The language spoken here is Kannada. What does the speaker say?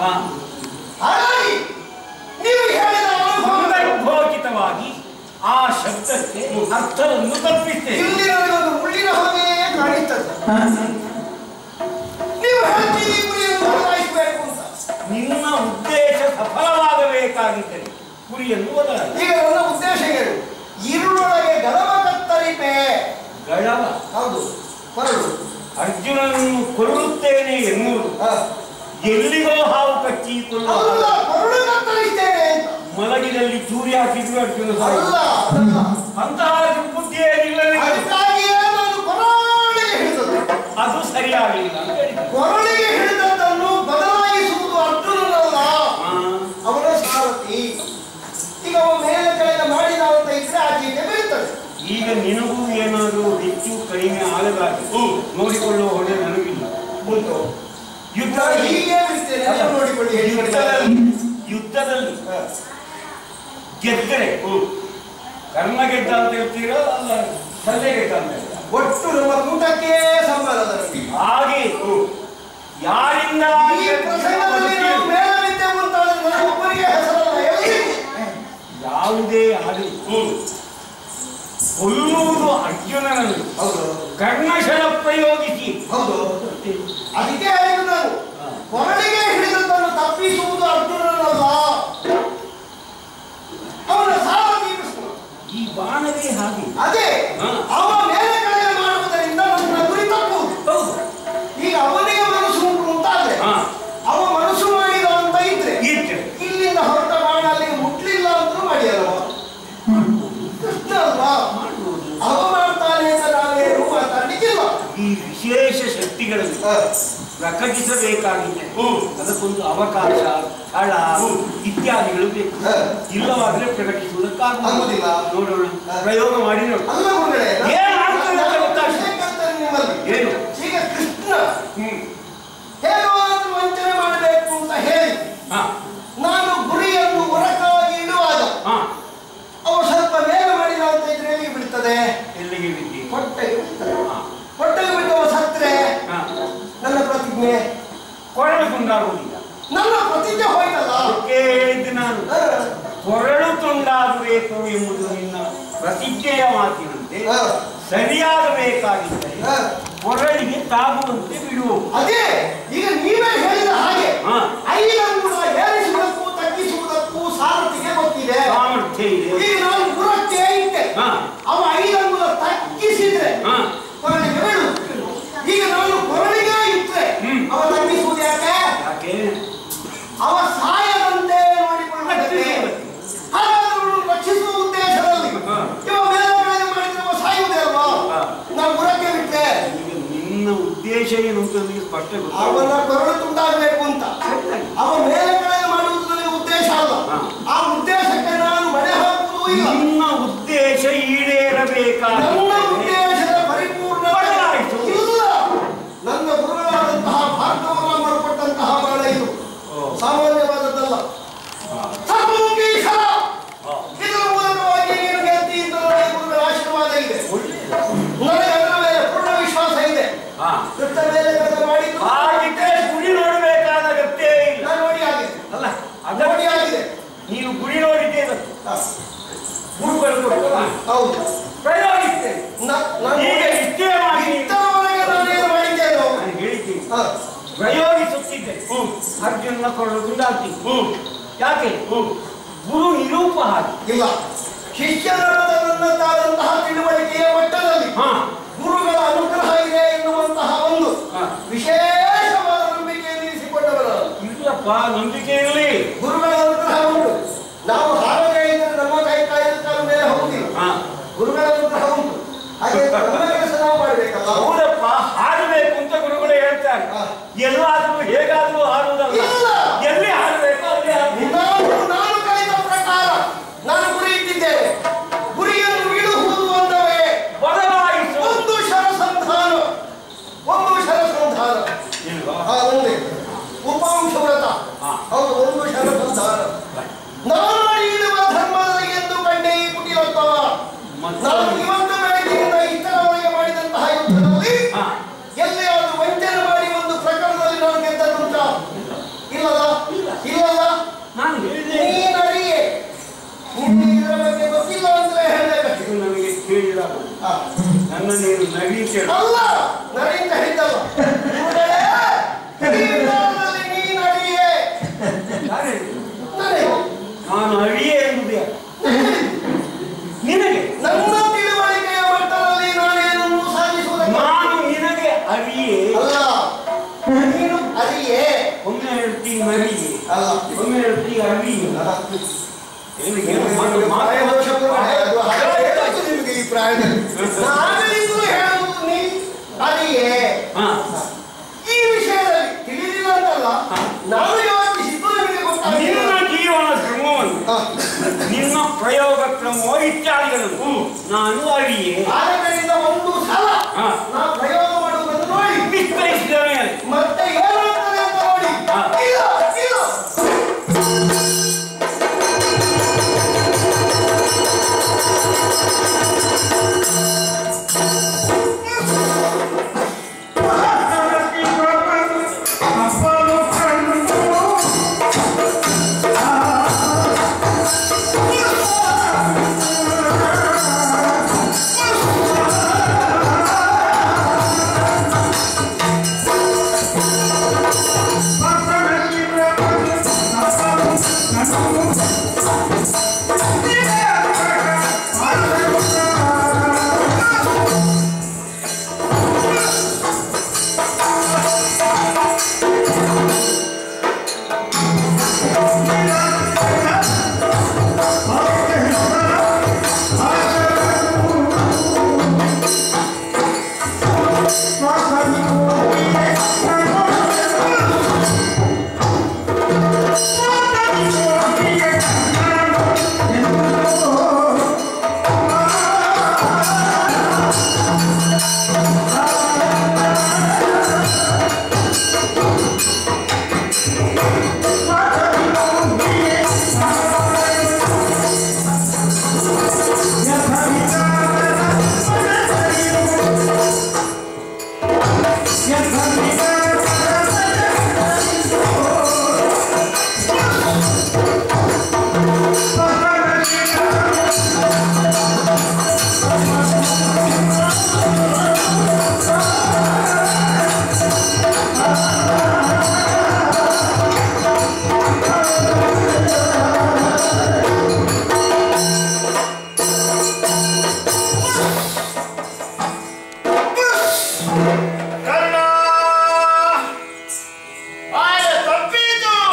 ಹಾ. ಹಾಗಾಗಿ ನೀವು ಹೇಳಿದ ಅನುಭವ ಸಂದರ್ಭೋಚಿತವಾಗಿ ಆ ಶಬ್ದಕ್ಕೆ ಅರ್ಥವನ್ನು ತಪ್ಪಿಸ್ತೇನೆ ಇಲ್ಲಿ ನನಗೊಂದು ಮುಳ್ಳಿನ ಹಾಗೆಯೇ ಕಾಣಿಸ್ತದೆ ನೀವು ಹೇಳ್ತೀರಿ ಗುರಿಯನ್ನು ಬದಲಾಯಿಸಬೇಕು ಅಂತ ನಿಮ್ಮ ಉದ್ದೇಶ ಸಫಲವಾಗಬೇಕಾಗಿದ್ದರೆ ಗುರಿಯನ್ನು ಬದಲಾಯಿಸಿ ಈಗ ನನ್ನ ಉದ್ದೇಶ ಏನು ഇരുಳೊಳಗೆ ಗಲಭ ಕತ್ತರಿಪೆ ಗಳವ ಹೌದು ಹೊರಡು ಅರ್ಜುನನನ್ನು ಕೊಲ್ಲುತ್ತೇನೆ ಎನ್ನುವುದು ಹ. ಎಲ್ಲಿಗೋ ಹಾವು ಕಚ್ಚಿಕೊಳ್ಳುವ ಅಲ್ಲ ಕೊರಡು ಕತ್ತರಿಸ್ತೇನೆ ಅಂತ ಮಲಗಿದಲ್ಲಿ ಚೂರಿ ಹಾಕಿದ್ರು ಅರ್ಜುನ ಸಾವು. ಅಲ್ಲ ಅದಲ್ಲ. ಅಂತಹ ದುರ್ಬುದ್ಧಿ ಏನಿಲ್ಲ ನಿನಗೆ. ಅದಕ್ಕಾಗಿಯೇ ನಾನು ಕೊರಳಿಗೆ ಹಿಡಿದದ್ದು ಅದು ಸರಿಯಾಗಲಿಲ್ಲ ಅಂತ ಹೇಳಿದ್ರು. ಕೊರಳಿಗೆ ಹಿಡಿದದ್ದನ್ನು ಬದಲಾಯಿಸುವುದು ಅರ್ಜುನನಲ್ಲ ಆ, ಅವನ ಸಾರಥಿ ಈಗ ಅವ ಮೇಲೆ ಕೆಳಗೆ ಮಾಡಿದ ಅಂತ ಇದ್ರೆ ಆಚೆಗೆ ಬೀಳ್ತದೆ ಈಗ ನಿನಗೂ ಏನಾದರೂ ಹೆಚ್ಚು ಕಡಿಮೆ ಆಗದಾಗಿ ನೋಡಿಕೊಳ್ಳುವ ಹೊಣೆ ನನಗಿಲ್ಲ ಉಂಟು ಯುದ್ಧ ನಾನು ಹೀಗೆ ಬಿಡ್ತೇನೆ ನೀವು ನೋಡಿಕೊಳ್ಳಿ ಹೇಳಿ ಯುದ್ಧದಲ್ಲಿ ಯುದ್ಧದಲ್ಲಿ ಗೆದ್ದರೆ ಕರ್ಣ ಗೆದ್ದ ಅಂತ ಹೇಳ್ತೀರೋ ಅಲ್ಲ ಸಲ್ಲೆ ಗೆದ್ದ ಅಂತ ಹೇಳ್ತೀರಾ? ಒಟ್ಟು ನಮ್ಮ ಕೂಟಕ್ಕೆ ಸಂಬಳದ ನಮಗೆ ಹಾಗೆ ಯಾರಿಂದ ಈ ಪ್ರಸಂಗದಲ್ಲಿ ನಾವು ಮೇಲೆ ಬಿದ್ದೆವು ಅಂತ ಹೇಳಿದ್ರೆ ನಾನು ಒಬ್ಬರಿಗೆ ಹೆಸರಲ್ಲ ಹೇಳಿ ಯಾವುದೇ ಆಗಲಿ ಕೊಲ್ಲುವುದು ಅರ್ಜುನನನ್ನು ಹೌದು ಕರ್ಣಶಲ ಪ್ರಯೋಗಿಸಿ ಹೌದು ಅದಕ್ಕೆ ಹೇಳಿದ್ದು ನಾನು ಕೊರಳಿಗೆ ಹಿಡಿದದ್ದನ್ನು ತಪ್ಪಿಸುವುದು ಅರ್ಜುನನಲ್ಲ ಅವನ ಸಾರಥಿ ಕೃಷ್ಣ ಈ ಬಾಣವೇ ಹಾಗೆ ಅದೇ ಹಾ. ಅವ ಮೇಲೆ ಕೆಳಗೆ ಮಾಡುವುದರಿಂದ ನನ್ನ ಗುರಿ ತಪ್ಪುವುದು ಹೌದು ಈಗ ಅವನಿಗೆ ಮನಸ್ಸು ಉಂಟು ಅಂತ ಆದ್ರೆ ಹಾ ಅವ ಮನಸ್ಸು ಮಾಡಿದ ಅಂತ ಇದ್ರೆ ಇರ್ತದೆ ಇಲ್ಲಿಂದ ಹೊರಟ ಬಾಣ ಅಲ್ಲಿಗೆ ಮುಟ್ಲಿಲ್ಲ ಅಂತೂ ಮಾಡಿ ಅಲ್ವಾ ಕೃಷ್ಣ ಅಲ್ವಾ ಅವ ಮಾಡ್ತಾನೆ ಅಂತ ನಾವೇನು ಮಾತಾಡ್ಲಿಕ್ಕಿಲ್ಲ ಈ ವಿಶೇಷ ಶಕ್ತಿಗಳನ್ನು ಪ್ರಕಟಿಸಬೇಕಾಗಿದೆ ಅದಕ್ಕೊಂದು ಅವಕಾಶ ಸ್ಥಳ ಇತ್ಯಾದಿಗಳು ಬೇಕು ಹ. ಇಲ್ಲವಾದ್ರೆ ಪ್ರಕಟಿಸುವುದಕ್ಕಾಗುವುದಿಲ್ಲ ಆಗುವುದಿಲ್ಲ. ನೋಡೋಣ ಹ. ಪ್ರಯೋಗ ಮಾಡಿ ನೋಡಿ ಅಲ್ಲ ಗುರುಗಳೇ ಏನ್ ಆಗ್ತದೆ ಅಂತ ಗೊತ್ತಾಗ್ತದೆ. ಹೇಳ್ತೇನೆ ನಿಮ್ಮಲ್ಲಿ. ಏನು ಈಗ ಕೃಷ್ಣ ಹ್ಮ್ ಹೇಗಾದ್ರೂ ವಂಚನೆ ಮಾಡಬೇಕು ಅಂತ ಹೇಳಿ ಹಾ ನಾನು ಗುರಿಯನ್ನು ಹೊರಕಾಗಿ ಇಡುವಾಗ ಹಾ ಅವ ಸ್ವಲ್ಪ ಮೇಲೆ ಮಾಡಿದ ಅಂತ ಇದ್ರೆ ಎಲ್ಲಿಗೆ ಬಿಡ್ತದೆ ಎಲ್ಲಿಗೆ ಬಿದ್ದಿ ಹೊಟ್ಟೆಗೆ ಬಿಡ್ತದೆ ಹಾ ಹೊಟ್ಟೆಗೆ ಬಿಟ್ಟವ ಸತ್ರೆ ಹಾ ನನ್ನ ಪ್ರತಿಜ್ಞೆ ಕೊರಳು ತುಂಡಾಗುವುದಿಲ್ಲ ನನ್ನ ಪ್ರತಿಜ್ಞೆ ಹೋಯ್ತಲ್ಲ ಅದಕ್ಕೆ ಹೇಳಿದ್ದು ನಾನು ಹ. ಕೊರಳು ತುಂಡಾಗಬೇಕು ಎಂಬುದು ನಿನ್ನ ಪ್ರತಿಜ್ಞೆಯ ಮಾತಿನಂತೆ ಹ. ಸರಿಯಾಗಬೇಕಾಗಿದ್ದರೆ ಹ. ಕೊರಳಿಗೆ ತಾಗುವಂತೆ ಬಿಡುವು ಅದೇ ಈಗ ನೀವೇ ಹೇಳಿದ ಹಾಗೆ ಹಾ. ಐದಂಗುಳ ಏರಿಸುವುದಕ್ಕೂ ತಗ್ಗಿಸುವುದಕ್ಕೂ ಸಾರಥಿಗೆ ಗೊತ್ತಿದೆ ಸಾಮರ್ಥ್ಯ ಇದೆ ಈಗ ನಾನು ಗುರಕ್ಕೆ ಇಟ್ಟೆ ಹಾ ಅವ ಐದಂಗುಲ ತಗ್ಗಿಸಿದ್ರೆ ಹಾ ಕೊರಳಿಗೆ ಬೀಳು ಈಗ ನಾನು ಕೊರಳಿಗೆ ಇಟ್ಟರೆ ಹ್ಮ್. ಅವ ತಗ್ಗಿಸುವುದು ಯಾಕೆ ಯಾಕೆ ಅವ ಸಾಯದಂತೆ ನೋಡಿಕೊಳ್ಳುತ್ತದೆ ಹಾಗಾದ್ರೆ ಅವನು ರಕ್ಷಿಸುವ ಉದ್ದೇಶದಲ್ಲಿ ಹಾ. ಇವ ಮೇಲೆ ಕೆಳಗೆ ಮಾಡಿದ್ರೆ ಅವ ಸಾಯುವುದೇ ಅಲ್ವಾ ಹಾ. ನಾನು ಗುರಕ್ಕೆ ಬಿಟ್ಟೆ ಈಗ ನಿನ್ನ ಉದ್ದೇಶ ಏನು ಅಂತ ನನಗೆ ಸ್ಪಷ್ಟ ಅವನ ಗೊತ್ತಾಗ ಕೊರಳು ತುಂಡಾಗಬೇಕು ಅಂತ ಅವ ಮೇಲೆ ಕೆಳಗೆ ಮಾಡುವುದು ನನಗೆ ಉದ್ದೇಶ ಅಲ್ಲ ಹಾ. ಆ ಉದ್ದೇಶಕ್ಕೆ ನಾನು ಬಡೆ ಹಾಕುವುದೂ ಇಲ್ಲ ನಿನ್ನ ಉದ್ದೇಶ ನನ್ನ ಈಡೇರಬೇಕಾಗಿದೆ ಉದ್ದೇಶದ ಪರಿಪೂರ್ಣ ಬದಲಾಯಿಸು. ಇಲ್ಲ ನನ್ನ ಗುರುಗಳಾದಂತಹ ಭಾರ್ಗವರ ಮರುಪಟ್ಟಂತಹ ಬಾಣ ಇದು ಓ. ಸಾಮಾನ್ಯವಾದದ್ದಲ್ಲ ಸರ್ವಮುಖೀಶ್ವರ ಇದರ ಮೂಲಕವಾಗಿ ನೀನು ಗೆದ್ದಿ ಅಂತ ನನಗೆ ಗುರುಗಳ ಆಶೀರ್ವಾದ ಇದೆ ನನಗೆ ಅದರ ಮೇಲೆ ಪೂರ್ಣ ವಿಶ್ವಾಸ ಇದೆ ಹಾ ಕೃಷ್ಣ ಮೇಲೆ ಕೆಲಸ ಮಾಡಿದ್ದು ಹಾಗಿದ್ರೆ ಗುರಿ ನೋಡಬೇಕಾದ ಅಗತ್ಯ ಇಲ್ಲ ನಾನು ನೋಡಿ ಆಗಿದೆ ಅಲ್ಲ ನೋಡಿ ಅದಕ್ಕೆ ಆಗಿದೆ ನೀನು ಗುರಿ ನೋಡಿದ್ದೇವೆ ಹಾ. ಗುರುಗಳು ಕೊಟ್ಟಲ್ಲ ಹೌದು ಪ್ರಯೋಗಿಸ್ತೇನೆ ನ- ನಾನು ಈಗ ನಿಶ್ಚಯವಾಗಿ ಇಷ್ಟರವರೆಗೆ ನಾನೇನು ಮಾಡಿದ್ದೇನೋ ನಾನು ಹೇಳಿದ್ದೀನಿ ಹಾ. ಪ್ರಯೋಗಿಸುತ್ತಿದ್ದೆ ಅರ್ಜುನ ಕೊಡಲು ಗುಂಡಾಗ್ತೀನಿ ಯಾಕೆ ಗುರು ನಿರೂಪ ಹಾಗೆ ಇಲ್ಲ ಶಿಷ್ಯನರದ ನನ್ನದಾದಂತಹ ತಿಳುವಳಿಕೆಯ ಮಟ್ಟದಲ್ಲಿ ಹಾ ಗುರುಗಳ ಅನುಗ್ರಹ ಇದೆ ಎನ್ನುವಂತಹ ಒಂದು ಹಾ. ವಿಶೇಷವಾದ ನಂಬಿಕೆಯನ್ನು ಇರಿಸಿಕೊಂಡವರು ಇಲ್ಲಪ್ಪ ನಂಬಿಕೆ ಇರಲಿ ಗುರುಗಳ ಅನುಗ್ರಹ ಉಂಟು ನಾವು ಹಾಗೆ ಇದ್ದರೆ ನಮ್ಮ ಕೈ ಕಾಯಿದ ಕಾಲ ಮೇಲೆ ಹೋಗುದಿಲ್ಲ ಹಾ ಗುರುಗಳ ಅನುಗ್ರಹ ಉಂಟು ಹಾಗೆ ನಮ್ಮ ಕೆಲಸ ನಾವು ಮಾಡಬೇಕಲ್ಲ ಹೌದಪ್ಪ ಹಾಡಬೇಕು ಅಂತ ಗುರುಗಳು ಹೇಳ್ತಾರೆ ಹಾ. ಎಲ್ಲಾದ್ರೂ ಹೇಗಾದ್ರೂ ಹಾಡುವುದಲ್ಲ ಇಲ್ಲ. ಎಲ್ಲಿ ಹಾಡಬೇಕು ಅಲ್ಲಿ ಹಾಡು. ನಾನು ನಾನು ಕಲಿತ ಪ್ರಕಾರ ನಾನು ಗುರಿ ಇಟ್ಟಿದ್ದೇನೆ ಗುರಿಯನ್ನು ಇಡುವುದು ಒಂದವೇ ಬದಲಾಯಿಸು ಒಂದು ನನ್ನ ನೀನು ನವೀಕರಣ ಅಲ್ಲ ನರೇಂದ್ರ ಹೇಳಿದ್ದಲ್ಲ ಕೂಡಲೇ ಶ್ರೀರಾಮನಲ್ಲಿ ನೀ ನಡಿಯೇ ನಡೆ ನಾನು ಅಳಿಯೇ ಎಂಬುದೇ ನಿನಗೆ ನನ್ನ ತಿಳುವಳಿಕೆಯ ಮಟ್ಟದಲ್ಲಿ ನಾನೇನನ್ನು ಸಾಧಿಸುವುದಕ್ಕೆ ನಾನು ನಿನಗೆ ಅಳಿಯೇ ಅಲ್ಲ ನೀನು ಅರಿಯೇ ಒಮ್ಮೆ ಹೇಳ್ತೀನಿ ನವಿಯೇ ಅಲ್ಲ ಒಮ್ಮೆ ಹೇಳ್ತೀನಿ ಅಳಿಯೇ ಏನು ಏನು ಮಾಡು ಪ್ರಾಯ ಮಾಡು ದೋಷ ಪ್ರಾಯ ಅದು ಹಾಗೆ ಹೇಳೋದು ನಿಮಗೆ ಈ ಪ್ರಾಯದಲ್ಲಿ ನಾಗರಿಕರು ಹೇಳುವುದು ನೀ ಅರಿಯೇ ಹಾ ಈ ವಿಷಯದಲ್ಲಿ ತಿಳಿದಿಲ್ಲ ಅಂತಲ್ಲ ಹಾ. ನಾನು ಯೋಚಿಸಿದ್ದು ನಿಮಗೆ ನಿನ್ನ ಗೊತ್ತಾಗಿಲ್ಲ ಜೀವನ ಶ್ರಮವನ್ನು ಹಾ. ನಿನ್ನ ಪ್ರಯೋಗ ಕ್ರಮವೋ ಇತ್ಯಾದಿಗಳನ್ನು ನಾನು ಅಳಿಯೇ ಆದ್ದರಿಂದ ಒಂದು ಸಲ ಹಾ. ನಾ ಪ್ರಯೋಗ ಮಾಡುವುದನ್ನು ನೋಡಿ ವಿಸ್ತರಿಸಿದ ಮೇಲೆ ಮತ್ತೆ ಏನಾಗ್ತದೆ ಅಂತ ನೋಡಿ ಹಾ. ಇಲ್ಲ ಇಲ್ಲ Thank you.